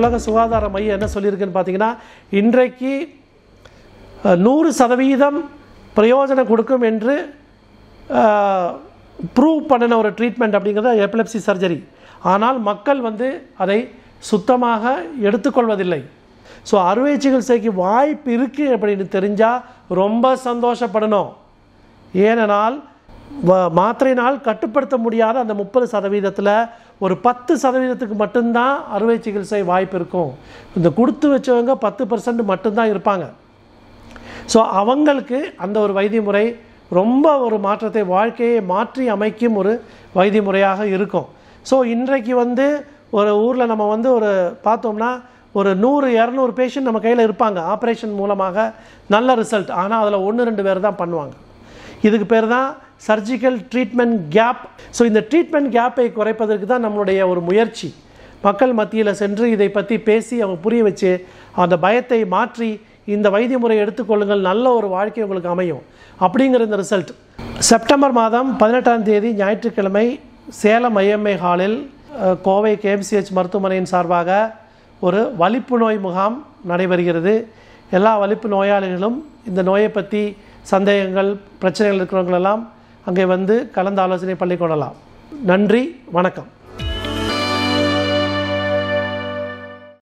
உலக சுகாதார மையம் என்ன சொல்லியிருக்குன்னு பார்த்தீங்கன்னா இன்றைக்கு அஹ், நூறு சதவீதம் பிரயோஜனம் கொடுக்கும் என்று ப்ரூவ் பண்ணின ஒரு ட்ரீட்மெண்ட் அப்படிங்கிறது எபிலெப்சி சர்ஜரி ஆனால் மக்கள் வந்து அதை சுத்தமாக எடுத்துக்கொள்வதில்லை ஸோ அறுவை சிகிச்சைக்கு வாய்ப்பு இருக்குது அப்படின்னு தெரிஞ்சால் ரொம்ப சந்தோஷப்படணும் ஏனென்றால் வ- மாத்திரையினால் கட்டுப்படுத்த முடியாத அந்த முப்பது சதவீதத்தில் ஒரு பத்து சதவீதத்துக்கு மட்டும்தான் அறுவை சிகிச்சை வாய்ப்பு இருக்கும் இந்த கொடுத்து வச்சவங்க பத்து பர்சன்ட் மட்டும்தான் இருப்பாங்க ஸோ அவங்களுக்கு அந்த ஒரு வைத்திய முறை ரொம்ப ஒரு மாற்றத்தை வாழ்க்கையை மாற்றி அமைக்கும் ஒரு வைத்திய முறையாக இருக்கும் ஸோ இன்றைக்கு வந்து ஒரு ஊரில் நம்ம வந்து ஒரு பார்த்தோம்னா ஒரு நூறு இரநூறு பேஷண்ட் நம்ம கையில் இருப்பாங்க ஆப்ரேஷன் மூலமாக நல்ல ரிசல்ட் ஆனால் அதில் ஒன்று ரெண்டு பேர் தான் பண்ணுவாங்க இதுக்கு பேர் தான் சர்ஜிக்கல் ட்ரீட்மெண்ட் கேப் ஸோ இந்த ட்ரீட்மெண்ட் கேப்பை குறைப்பதற்கு தான் நம்மளுடைய ஒரு முயற்சி மக்கள் மத்தியில் சென்று இதை பற்றி பேசி அவங்க புரிய வச்சு அந்த பயத்தை மாற்றி இந்த வைத்திய முறையை எடுத்துக்கொள்ளுங்கள் நல்ல ஒரு வாழ்க்கை உங்களுக்கு அமையும் அப்படிங்கிற இந்த ரிசல்ட் செப்டம்பர் மாதம் பதினெட்டாம் தேதி ஞாயிற்றுக்கிழமை சேலம் ஐஎம்ஏ ஹாலில் அஹ், கோவை கேஎம்சிஹெச் மருத்துவமனையின் சார்பாக ஒரு வலிப்பு நோய் முகாம் நடைபெறுகிறது எல்லா வலிப்பு நோயாளிகளும் இந்த நோயை பற்றி சந்தேகங்கள் பிரச்சனைகள் இருக்கிறவங்களெல்லாம் அங்கே வந்து கலந்து ஆலோசனை பண்ணிக்கொள்ளலாம் நன்றி வணக்கம்